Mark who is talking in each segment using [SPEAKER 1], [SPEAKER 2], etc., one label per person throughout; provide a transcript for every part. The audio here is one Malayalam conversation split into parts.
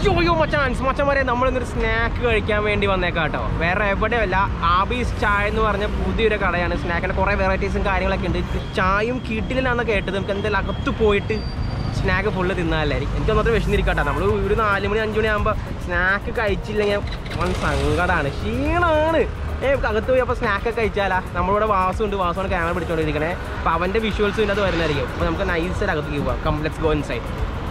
[SPEAKER 1] യോയോ മച്ചാൻസ് മച്ചന്മാരെ നമ്മളിന്നൊരു സ്നാക്ക് കഴിക്കാൻ വേണ്ടി വന്നേക്കാം കേട്ടോ വേറെ എവിടെയല്ല ആബീസ് ചായ എന്ന് പറഞ്ഞ പുതിയൊരു കടയാണ് സ്നാക്കിന്റെ കുറേ വെറൈറ്റീസും കാര്യങ്ങളൊക്കെ ഉണ്ട് ചായയും കീട്ടിലാണെന്ന് കേട്ടത് നമുക്ക് എന്തായാലും അകത്ത് പോയിട്ട് സ്നാക്ക് ഫുള്ള് തിന്നാലായിരിക്കും എനിക്ക് ഒന്നത്ര വിശന്നിരിക്കട്ടെ നമ്മൾ ഒരു നാല് മണി അഞ്ച് മണി ആകുമ്പോൾ സ്നാക്ക് കഴിച്ചില്ലെങ്കിൽ വൻ സങ്കടമാണ് ക്ഷീണമാണ് ഏ അകത്ത് പോയി അപ്പോൾ സ്നാക്ക് ഒക്കെ കഴിച്ചാലാ നമ്മളിവിടെ വാസുണ്ട് വാസുമാണ് ക്യാമറ പിടിച്ചോണ്ടിരിക്കണേ അപ്പോൾ അവൻ്റെ വിഷ്വൽസ് ഇതിൻ്റെ അത് വരുന്നതായിരിക്കും അപ്പോൾ നമുക്ക് നൈസായിട്ട് അകത്തേക്ക് പോവാം കംപ്ലക്സ് ഗോ ഇൻ സൈഡ്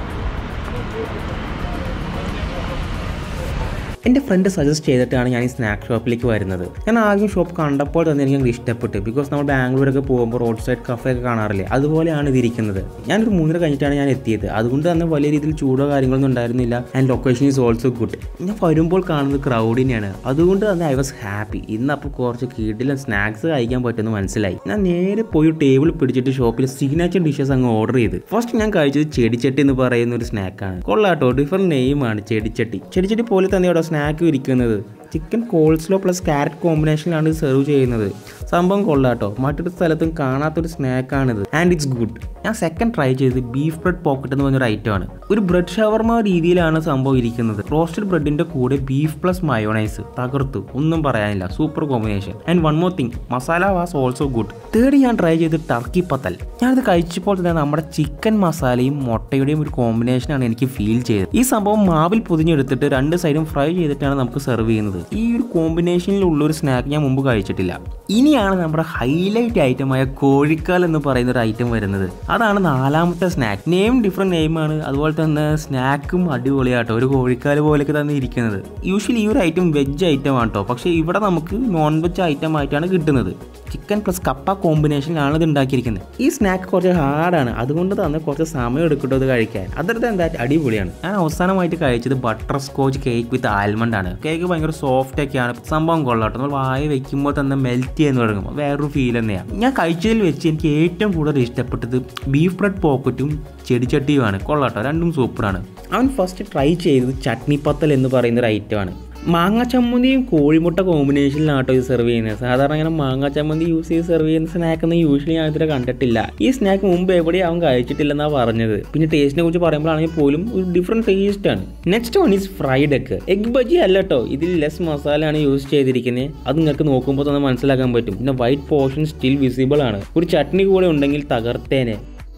[SPEAKER 2] എൻ്റെ ഫ്രണ്ട് സജസ്റ്റ് ചെയ്തിട്ടാണ് ഞാൻ ഈ സ്നാക്ക് ഷോപ്പിലേക്ക് വരുന്നത് ഞാൻ ആദ്യം ഷോപ്പ് കണ്ടപ്പോൾ തന്നെ എനിക്ക് അങ്ങ് ഇഷ്ടപ്പെട്ടു ബിക്കോസ് നമ്മൾ ബാംഗ്ലൂരൊക്കെ പോകുമ്പോൾ റോഡ് സൈഡ് കഫേ ഒക്കെ കാണാറില്ലേ അതുപോലെയാണ് ഇതിരിക്കുന്നത് ഞാനൊരു മൂന്നര കഴിഞ്ഞിട്ടാണ് ഞാൻ എത്തിയത് അതുകൊണ്ട് തന്നെ വലിയ രീതിയിൽ ചൂടോ കാര്യങ്ങളൊന്നും ഉണ്ടായിരുന്നില്ല and location is also good ഞാൻ വരുമ്പോൾ കാണുന്നത് ക്രൗഡിനെയാണ് അതുകൊണ്ട് തന്നെ ഐ വാസ് ഹാപ്പി ഇന്ന് അപ്പോൾ കുറച്ച് കീട്ടിലും സ്നാക്സ് കഴിക്കാൻ പറ്റുമെന്ന് മനസ്സിലായി ഞാൻ നേരെ പോയി ടേബിൾ പിടിച്ചിട്ട് ഷോപ്പിൽ സിഗ്നേച്ചർ ഡിഷസ് അങ്ങ് ഓർഡർ ചെയ്ത് ഫസ്റ്റ് ഞാൻ കഴിച്ചത് ചെടിച്ചട്ടി എന്ന് പറയുന്ന ഒരു സ്നാക്കാണ് കൊള്ളാട്ടോ ഡിഫറെൻറ്റ് നെയിമാണ് ചെടിച്ചട്ടി ചെടിച്ചട്ടി പോലെ തന്നെ അവിടെ സ്നാക്ക് ഇരിക്കുന്നത് ചിക്കൻ കോൾസ്ലോ പ്ലസ് ക്യാരറ്റ് കോമ്പിനേഷനിലാണ് ഇത് സെർവ് ചെയ്യുന്നത് സംഭവം കൊള്ളാട്ടോ മറ്റൊരു സ്ഥലത്തും കാണാത്തൊരു സ്നാക്കാണിത് ആൻഡ് ഇറ്റ്സ് ഗുഡ് ഞാൻ സെക്കൻഡ് ട്രൈ ചെയ്തത് ബീഫ് ബ്രെഡ് പോക്കറ്റ് എന്ന് പറഞ്ഞൊരു ഐറ്റമാണ് ഒരു ബ്രെഡ് ഷവർമ രീതിയിലാണ് സംഭവം ഇരിക്കുന്നത് റോസ്റ്റഡ് ബ്രെഡിന്റെ കൂടെ ബീഫ് പ്ലസ് മയോണൈസ് തകർത്തു ഒന്നും പറയാനില്ല super combination and one more thing masala was also good third ഞാൻ ട്രൈ ചെയ്ത് ടർക്കി പത്തൽ ഞാനത് കഴിച്ചപ്പോൾ തന്നെ നമ്മുടെ ചിക്കൻ മസാലയും മുട്ടയുടെയും ഒരു കോമ്പിനേഷനാണ് എനിക്ക് ഫീൽ ചെയ്തത് ഈ സംഭവം മാവിൽ പൊതിഞ്ഞെടുത്തിട്ട് രണ്ട് സൈഡും ഫ്രൈ ചെയ്തിട്ടാണ് നമുക്ക് സെർവ് ചെയ്യുന്നത് ഈ ഒരു കോമ്പിനേഷനിലുള്ള ഒരു സ്നാക്ക് ഞാൻ മുമ്പ് കഴിച്ചിട്ടില്ല ഇനിയാണ് നമ്മുടെ ഹൈലൈറ്റ് ഐറ്റമായ കോഴിക്കാൽ എന്ന് പറയുന്ന ഒരു ഐറ്റം വരുന്നത് അതാണ് നാലാമത്തെ സ്നാക്ക് നെയിം ഡിഫറെൻറ്റ് നെയിമാണ് അതുപോലെ തന്നെ സ്നാക്കും അടിപൊളിയാട്ടോ ഒരു കോഴിക്കാൽ പോലെയൊക്കെ തന്നെ ഇരിക്കുന്നത് യൂഷ്വലി ഈ ഒരു ഐറ്റം വെജ് ഐറ്റം ആണ് കേട്ടോ പക്ഷേ ഇവിടെ നമുക്ക് നോൺ വെജ് ഐറ്റം ആയിട്ടാണ് കിട്ടുന്നത് ചിക്കൻ പ്ലസ് കപ്പ കോമ്പിനേഷനിലാണ് ഇത് ഉണ്ടാക്കിയിരിക്കുന്നത് ഈ സ്നാക്ക് കുറച്ച് ഹാർഡാണ് അതുകൊണ്ട് തന്നെ കുറച്ച് സമയം എടുക്കട്ടോ ഇത് കഴിക്കാൻ അതർ ദാൻ ദാറ്റ് അടിപൊളിയാണ് ഞാൻ അവസാനമായിട്ട് കഴിച്ചത് butterscotch cake with almond ആണ് കേക്ക് ഭയങ്കര സോഫ്റ്റ് ഒക്കെയാണ് സംഭവം കൊള്ളാട്ടോ നമ്മൾ വായ വെക്കുമ്പോൾ തന്നെ മെൽറ്റ് ചെയ്യാൻ തുടങ്ങും വേറൊരു ഫീൽ തന്നെയാണ് ഞാൻ കഴിച്ചതിൽ വെച്ച് എനിക്ക് ഏറ്റവും കൂടുതൽ ഇഷ്ടപ്പെട്ടത് ബീഫ് ബ്രെഡ് പോക്കറ്റും ചെടിച്ചട്ടിയുമാണ് കൊള്ളാട്ടോ രണ്ടും സൂപ്പറാണ് അവൻ ഫസ്റ്റ് ട്രൈ ചെയ്തത് ചട്നി പത്തൽ എന്ന് പറയുന്ന ഒരു ഐറ്റമാണ് മാങ്ങ ചമ്മന്തിയും കോഴിമുട്ട കോമ്പിനേഷനിലാട്ടോ ഇത് സെർവ് ചെയ്യുന്നത് സാധാരണ ഇങ്ങനെ മാങ്ങ ചമ്മന്തി യൂസ് ചെയ്ത് സെർവ് ചെയ്യുന്ന സ്നാക്ക് ഒന്നും യൂഷ്വലി ഞാൻ ഇതുവരെ കണ്ടിട്ടില്ല ഈ സ്നാക്ക് മുമ്പ് എവിടെയും അവൻ കഴിച്ചിട്ടില്ലെന്നാണ് പറഞ്ഞത് പിന്നെ ടേസ്റ്റിനെ കുറിച്ച് പറയുമ്പോഴാണെങ്കിൽ പോലും ഒരു ഡിഫറെൻറ്റ് ടേസ്റ്റ് ആണ് next one is fried egg egg bajji അല്ല കേട്ടോ ഇതിൽ ലെസ് മസാലയാണ് യൂസ് ചെയ്തിരിക്കുന്നത് അത് നിങ്ങൾക്ക് നോക്കുമ്പോൾ തന്നെ മനസ്സിലാക്കാൻ പറ്റും പിന്നെ വൈറ്റ് പോർഷൻ സ്റ്റിൽ വിസിബിൾ ആണ് ഒരു ചട്നി കൂടെ ഉണ്ടെങ്കിൽ തകർത്തേനെ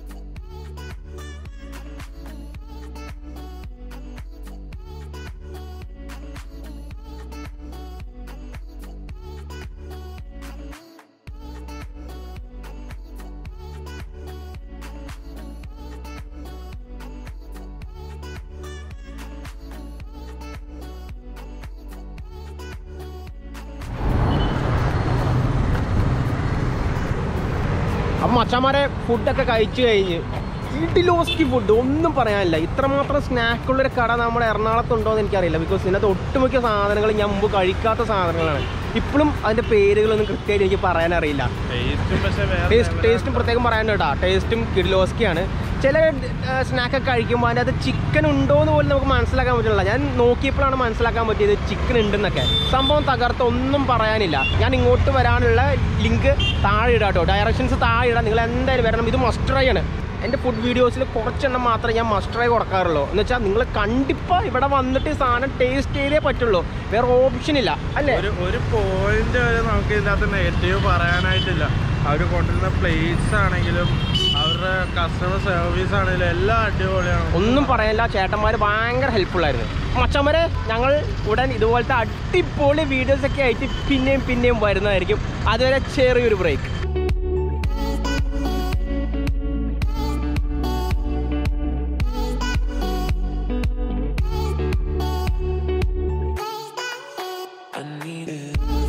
[SPEAKER 1] അപ്പം മച്ചന്മാരെ ഫുഡൊക്കെ കഴിച്ചു കഴിഞ്ഞ് ഇഡിലോസ്കി ഫുഡ് ഒന്നും പറയാനില്ല ഇത്രമാത്രം സ്നാക്കുള്ളൊരു കട നമ്മുടെ എറണാകുളത്തുണ്ടോ എന്ന് എനിക്കറിയില്ല ബിക്കോസ് ഇതിനകത്ത് ഒട്ടുമിക്ക സാധനങ്ങൾ ഞാൻ മുമ്പ് കഴിക്കാത്ത സാധനങ്ങളാണ് ഇപ്പോഴും അതിൻ്റെ പേരുകളൊന്നും കൃത്യമായിട്ട് എനിക്ക് പറയാനറിയില്ല
[SPEAKER 3] ടേസ്റ്റും പക്ഷെ വേറെ
[SPEAKER 1] ടേസ്റ്റ് ടേസ്റ്റും പ്രത്യേകം പറയാനുണ്ട് കേട്ടോ ടേസ്റ്റും കിഡിലോസ്കിയാണ് ചില സ്നാക്കൊക്കെ കഴിക്കുമ്പോൾ അതിൻ്റെ അത് ചിക്കൻ ഉണ്ടോ എന്ന് പോലും നമുക്ക് മനസ്സിലാക്കാൻ പറ്റില്ല ഞാൻ നോക്കിയപ്പോഴാണ് മനസ്സിലാക്കാൻ പറ്റിയത് ചിക്കൻ ഉണ്ടെന്നൊക്കെ സംഭവം തകർത്ത ഒന്നും പറയാനില്ല ഞാൻ ഇങ്ങോട്ട് വരാനുള്ള ലിങ്ക് താഴെ ഇടാം കേട്ടോ ഡയറക്ഷൻസ് താഴെ ഇടാം നിങ്ങൾ എന്തായാലും വരണം ഇത് മസ്റ്റ് ട്രൈ ആണ് എൻ്റെ ഫുഡ് വീഡിയോസിൽ കുറച്ചെണ്ണം മാത്രമേ ഞാൻ മസ്റ്റ് ട്രൈ കൊടുക്കാറുള്ളൂ എന്ന് വെച്ചാൽ നിങ്ങൾ കണ്ടിപ്പോൾ ഇവിടെ വന്നിട്ട് ഈ സാധനം ടേസ്റ്റ് ചെയ്തേ പറ്റുള്ളൂ വേറെ ഓപ്ഷൻ ഇല്ല അല്ലേ
[SPEAKER 3] ഒരു ഒരു പോയിന്റ് വരെ നമുക്ക് ഇതിനകത്ത് നെഗറ്റീവ് പറയാനായിട്ടില്ല അവർ കൊണ്ടുവരുന്ന പ്ലേറ്റ്സ് ആണെങ്കിലും അവരുടെ കസ്റ്റമർ സർവീസ് ആണെങ്കിലും എല്ലാം അടിപൊളിയാണ്
[SPEAKER 1] ഒന്നും പറയാനില്ല ചേട്ടന്മാർ ഭയങ്കര ഹെൽപ്ഫുൾ ആയിരുന്നു മച്ചന്മാരെ ഞങ്ങൾ ഉടൻ ഇതുപോലത്തെ അടിപൊളി വീഡിയോസ് ഒക്കെ ആയിട്ട് പിന്നെയും പിന്നെയും വരുന്നതായിരിക്കും അതുവരെ ചെറിയൊരു ബ്രേക്ക്
[SPEAKER 4] I need it.